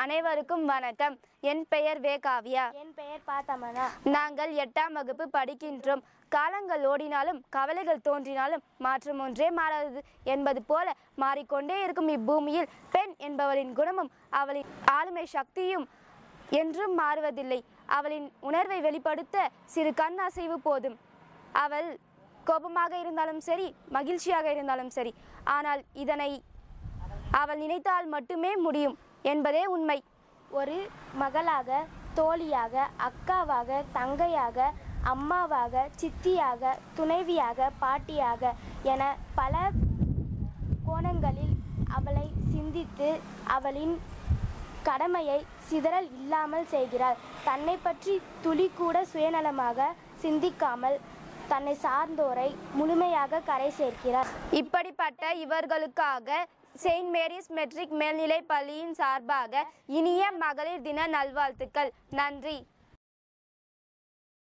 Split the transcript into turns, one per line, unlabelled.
அனைவருக்கும் வணக்கம் என் பெயர் வே காவ்யா
என் பெயர் பாத்தமனா
நாங்கள் எட்டாம் வகுப்பு படிக்கின்றோம் காலங்கள் ஓடினாலும் கவலைகள் தோன்றினாலும் மாற்றம் ஒன்றே மாறாதது என்பது போல மாறிக்கொண்டே இருக்கும் இப்பூமியில் பெண் என்பவளின் குணமும் அவளின் ஆளுமை சக்தியும் என்றும் மாறுவதில்லை அவளின் உணர்வை வெளிப்படுத்த சிறு கண் அசைவு போதும் அவள் கோபமாக இருந்தாலும் சரி மகிழ்ச்சியாக இருந்தாலும் சரி ஆனால் இதனை அவள் நினைத்தால் மட்டுமே முடியும் என்பதே உண்மை
ஒரு மகளாக தோழியாக அக்காவாக தங்கையாக அம்மாவாக சித்தியாக துணைவியாக பாட்டியாக என பல கோணங்களில் அவளை சிந்தித்து அவளின் கடமையை சிதறல் இல்லாமல் செய்கிறாள் தன்னை பற்றி துளி கூட சுயநலமாக சிந்திக்காமல் தன்னை சார்ந்தோரை முழுமையாக கரை சேர்க்கிறார்
இப்படிப்பட்ட இவர்களுக்காக செயின்ட் மேரிஸ் மெட்ரிக் மேல்நிலைப் பள்ளியின் சார்பாக இனிய மகளிர் தின நல்வாழ்த்துக்கள் நன்றி